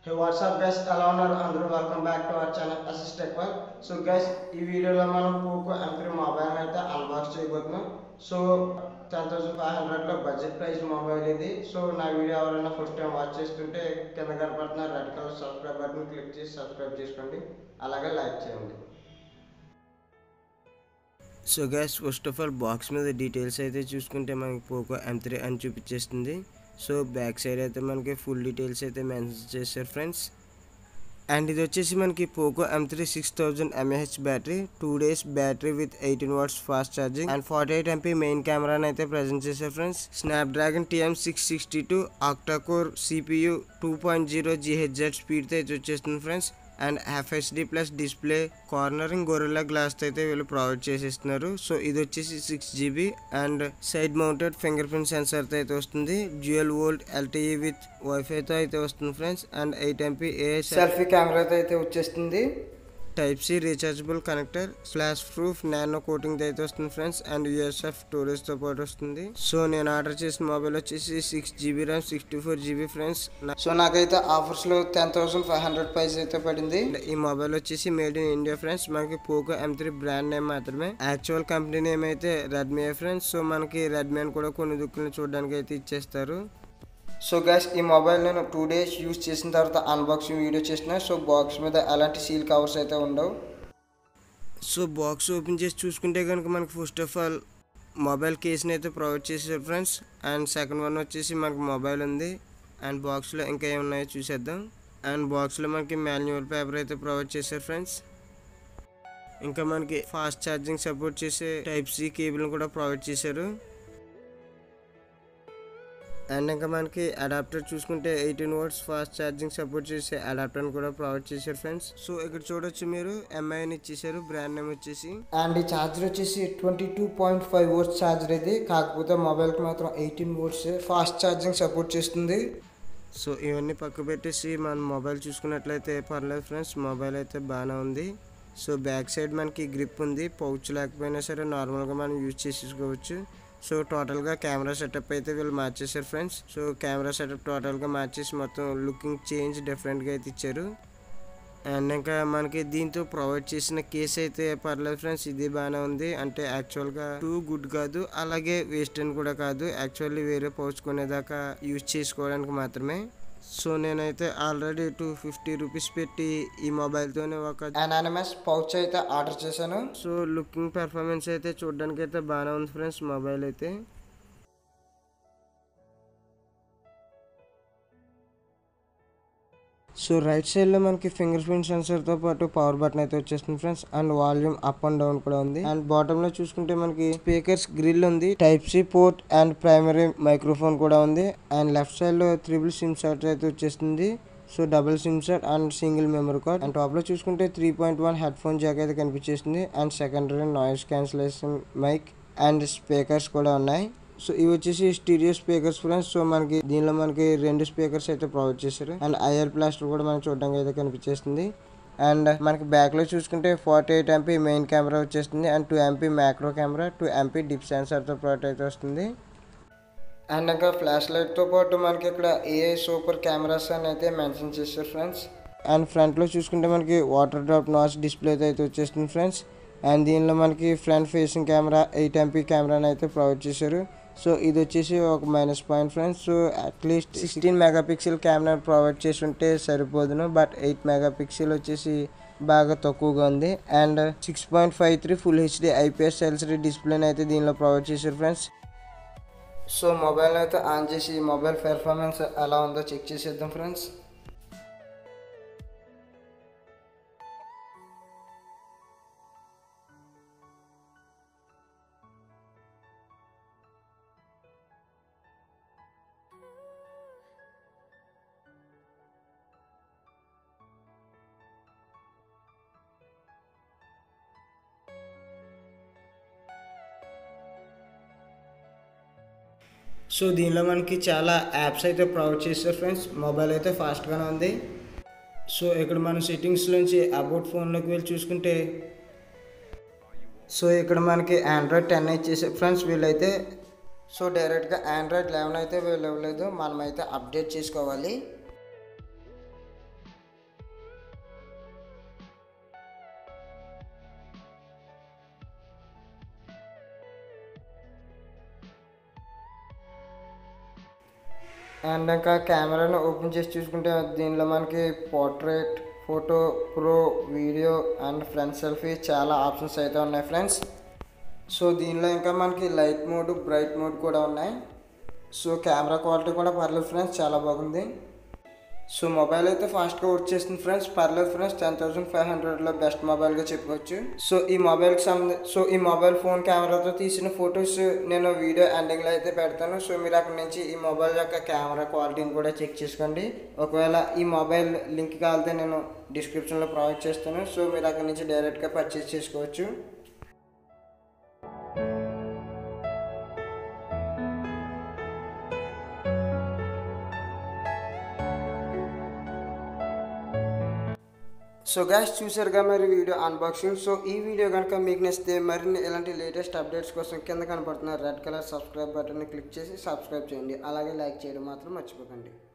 హే WhatsApp guys ఎలా ఉన్నారు అందరూ welcome back to our channel assist టెక్వల్ సో గైస్ ఈ వీడియోలో మనం పోకో ఎం త్రీ మొబైల్ అయితే అన్బాక్స్ చేయబోతున్నాం సో టెన్ థౌసండ్ ఫైవ్ హండ్రెడ్లో బడ్జెట్ ప్రైస్ మొబైల్ ఇది సో నా వీడియో ఎవరైనా ఫస్ట్ టైం వాచ్ చేస్తుంటే కింద కనపడుతున్న red colour subscribe button click చేసి సబ్స్క్రైబ్ చేసుకోండి అలాగే లైక్ చేయండి so guys first of all box మీద డీటెయిల్స్ అయితే చూసుకుంటే మనకి పోకో ఎం త్రీ అని చూపించేస్తుంది సో బ్యాక్ సైడ్ అయితే మనకి ఫుల్ డీటెయిల్స్ అయితే మెన్షన్ చేశారు ఫ్రెండ్స్ అండ్ ఇది వచ్చేసి మనకి Poco M three six thousand mAh battery two days battery with eighteen watts fast charging and forty eight MP main కెమెరాని అయితే ప్రజెంట్ చేశారు friends Snapdragon TM six sixty two octa core CPU two point zero GHz స్పీడ్తో అయితే వచ్చేస్తుంది friends and FSD plus display Corning Gorilla Glass అయితే వీళ్ళు provide చేసేస్తున్నారు so ఇది వచ్చేసి six GB and side mounted finger print సెన్సర్తో అయితే వస్తుంది డ్యూయల్ వోల్ట్ ఎల్టీఈ విత్ వైఫైతో అయితే వస్తుంది friends and eight MP a selfie కెమెరాతో అయితే వచ్చేస్తుంది type C rechargeable connector flash proof nano coating అయితే వస్తుంది ఫ్రెండ్స్ అండ్ యూఎస్ఎఫ్ స్టోరేజ్తో పాటు వస్తుంది సో నేను ఆర్డర్ చేసిన మొబైల్ వచ్చేసి six GB RAM sixty four GB friends so నాకైతే ఆఫర్స్లో ten thousand five hundred price అయితే పడింది ఈ మొబైల్ వచ్చేసి మేడ్ ఇన్ ఇండియా ఫ్రెండ్స్ మనకి Poco M three brand name మాత్రమే యాక్చువల్ కంపెనీ నేమ్ అయితే రెడ్మీ ఫ్రెండ్స్ సో మనకి రెడ్మీ అని కూడా కొన్ని దుక్కులను చూడడానికి అయితే ఇచ్చేస్తారు సో గైస్ ఈ మొబైల్ నేను టూ డేస్ యూస్ చేసిన తర్వాత అన్బాక్సింగ్ వీడియో చేసిన సో బాక్స్ మీద ఎలాంటి సీల్ కవర్స్ అయితే ఉండవు సో బాక్స్ ఓపెన్ చేసి చూసుకుంటే కనుక మనకి ఫస్ట్ ఆఫ్ ఆల్ మొబైల్ కేస్ని అయితే ప్రొవైడ్ చేశారు ఫ్రెండ్స్ అండ్ సెకండ్ వన్ వచ్చేసి మనకి మొబైల్ ఉంది అండ్ బాక్స్లో ఇంకా ఏమున్నాయో చూసేద్దాం అండ్ బాక్స్లో మనకి మాన్యువల్ పేపర్ అయితే ప్రొవైడ్ చేశారు ఫ్రెండ్స్ ఇంకా మనకి ఫాస్ట్ ఛార్జింగ్ సపోర్ట్ చేసే టైప్ సి కేబుల్ని కూడా ప్రొవైడ్ చేశారు అండ్ ఇంకా మనకి అడాప్టర్ చూసుకుంటే eighteen watts fast charging support చేసే అడాప్టర్ని కూడా ప్రొవైడ్ చేశారు ఫ్రెండ్స్ సో ఇక్కడ చూడొచ్చు మీరు ఎంఐని ఇచ్చేసారు బ్రాండ్ నేమ్ వచ్చేసి అండ్ ఈ ఛార్జర్ వచ్చేసి twenty two point five watts charger ఇది కాకపోతే మొబైల్కి మాత్రం eighteen watts fast charging support చేస్తుంది సో ఇవన్నీ పక్క పెట్టేసి మన మొబైల్ చూసుకున్నట్లయితే పర్లేదు ఫ్రెండ్స్ మొబైల్ అయితే బాగానే ఉంది సో బ్యాక్ సైడ్ మనకి గ్రిప్ ఉంది పౌచ్ లేకపోయినా సరే నార్మల్గా మనం యూజ్ చేసేసుకోవచ్చు సో టోటల్గా కెమెరా సెటప్ అయితే వీళ్ళు మార్చేశారు ఫ్రెండ్స్ సో కెమెరా సెటప్ టోటల్గా మార్చేసి మొత్తం లుకింగ్ చేంజ్ డిఫరెంట్గా అయితే ఇచ్చారు అండ్ ఇంకా మనకి దీంతో ప్రొవైడ్ చేసిన కేస్ అయితే పర్లేదు ఫ్రెండ్స్ ఇది బాగానే ఉంది అంటే యాక్చువల్గా టూ గుడ్ కాదు అలాగే వేస్ట్ అని కూడా కాదు యాక్చువల్లీ వేరే పౌచ్ కొనేదాకా యూజ్ చేసుకోవడానికి మాత్రమే సో నేనైతే ఆల్రెడీ టూ ఫిఫ్టీ రూపీస్ పెట్టి ఈ మొబైల్తోనే ఒక అనానిమస్ పౌచ్ అయితే ఆర్డర్ చేశాను సో లుకింగ్ పెర్ఫార్మెన్స్ అయితే చూడడానికి అయితే బాగానే ఉంది ఫ్రెండ్స్ మొబైల్ అయితే సో రైట్ సైడ్లో మనకి ఫింగర్ ప్రింట్ సెన్సర్తో పాటు పవర్ బటన్ అయితే వచ్చేస్తుంది friends and volume up and down కూడా ఉంది అండ్ బాటంలో చూసుకుంటే మనకి స్పీకర్స్ గ్రిల్ ఉంది type C port and primary microphone కూడా ఉంది అండ్ లెఫ్ట్ సైడ్లో త్రిబుల్ సిమ్ షాట్ అయితే వచ్చేస్తుంది so double sim set and single memory card and టాప్లో చూసుకుంటే three point one headphone jack అయితే కనిపించేస్తుంది and secondary noise cancellation mic and speakers కూడా ఉన్నాయి సో ఇవి వచ్చేసి స్టీరియో స్పీకర్స్ ఫ్రెండ్స్ సో మనకి దీనిలో మనకి రెండు స్పీకర్స్ అయితే ప్రొవైడ్ చేశారు అండ్ ఐఆర్ ప్లాస్టర్ కూడా మనకి చూడడానికి అయితే కనిపించేస్తుంది అండ్ మనకి బ్యాక్ లో చూసుకుంటే forty eight MP main camera వచ్చేస్తుంది and two MP macro camera two MP dip సెన్సర్తో ప్రొవైడ్ అయితే వస్తుంది అండ్ ఇంకా ఫ్లాష్ లైట్తో పాటు మనకి ఇక్కడ ఏఐ సూపర్ కెమెరాస్ అని అయితే మెన్షన్ చేశారు ఫ్రెండ్స్ అండ్ ఫ్రంట్లో చూసుకుంటే మనకి వాటర్ డ్రాప్ నాచ్ డిస్ప్లే అయితే వచ్చేస్తుంది ఫ్రెండ్స్ అండ్ దీనిలో మనకి front facing camera eight MP కెమెరాని అయితే ప్రొవైడ్ చేశారు సో ఇది వచ్చేసి ఒక minus point friends so at least sixteen megapixel camera provide చేసి ఉంటే సరిపోదును బట్ ఎయిట్ మెగాపిక్సెల్ వచ్చేసి బాగా తక్కువగా ఉంది and six point five three full HD IPS LCD డిస్ప్లేని అయితే దీనిలో ప్రొవైడ్ చేశారు ఫ్రెండ్స్ సో మొబైల్ అయితే ఆన్ చేసి మొబైల్ పెర్ఫార్మెన్స్ ఎలా ఉందో చెక్ చేసేద్దాం ఫ్రెండ్స్ సో దీనిలో మనకి చాలా యాప్స్ అయితే ప్రొవైడ్ చేస్తారు ఫ్రెండ్స్ మొబైల్ అయితే ఫాస్ట్గానే ఉంది సో ఇక్కడ మన సెట్టింగ్స్ నుంచి అబౌట్ ఫోన్లోకి వెళ్ళి చూసుకుంటే సో ఇక్కడ మనకి ఆండ్రాయిడ్ టెన్ ఇచ్చేసే ఫ్రెండ్స్ వీళ్ళైతే సో డైరెక్ట్గా ఆండ్రాయిడ్ లెవెన్ అయితే వీళ్ళు ఇవ్వలేదు మనమైతే అప్డేట్ చేసుకోవాలి అండ్ ఇంకా కెమెరాను ఓపెన్ చేసి చూసుకుంటే దీనిలో మనకి portrait photo pro video and front selfie చాలా ఆప్షన్స్ అయితే ఉన్నాయి ఫ్రెండ్స్ సో దీనిలో ఇంకా మనకి లైట్ మోడ్ బ్రైట్ మోడ్ కూడా ఉన్నాయి సో కెమెరా క్వాలిటీ కూడా పర్లేదు ఫ్రెండ్స్ చాలా బాగుంది సో మొబైల్ అయితే ఫాస్ట్గా వర్క్ చేస్తుంది ఫ్రెండ్స్ పర్లేదు ఫ్రెండ్స్ టెన్ థౌసండ్ ఫైవ్ హండ్రెడ్లో బెస్ట్ మొబైల్గా చెప్పుకోవచ్చు సో ఈ మొబైల్కి సంబంధ సో ఈ మొబైల్ ఫోన్ కెమెరాతో తీసిన ఫొటోస్ నేను వీడియో ఎండింగ్లో అయితే పెడతాను సో మీరు అక్కడ నుంచి ఈ మొబైల్ యొక్క కెమెరా క్వాలిటీని కూడా చెక్ చేసుకోండి ఒకవేళ ఈ మొబైల్ లింక్ కావాలితే నేను డిస్క్రిప్షన్లో ప్రొవైడ్ చేస్తాను సో మీరు అక్కడ నుంచి డైరెక్ట్గా పర్చేస్ చేసుకోవచ్చు సో గ్యాస్ చూసారుగా మరి వీడియో అన్బాక్సింగ్ సో ఈ వీడియో కనుక మీకు నచ్చితే మరిన్ని ఇలాంటి లేటెస్ట్ అప్డేట్స్ కోసం కింద కనపడుతున్న రెడ్ కలర్ సబ్స్క్రైబ్ బటన్ని క్లిక్ చేసి సబ్స్క్రైబ్ చేయండి అలాగే లైక్ చేయడం మాత్రం మర్చిపోకండి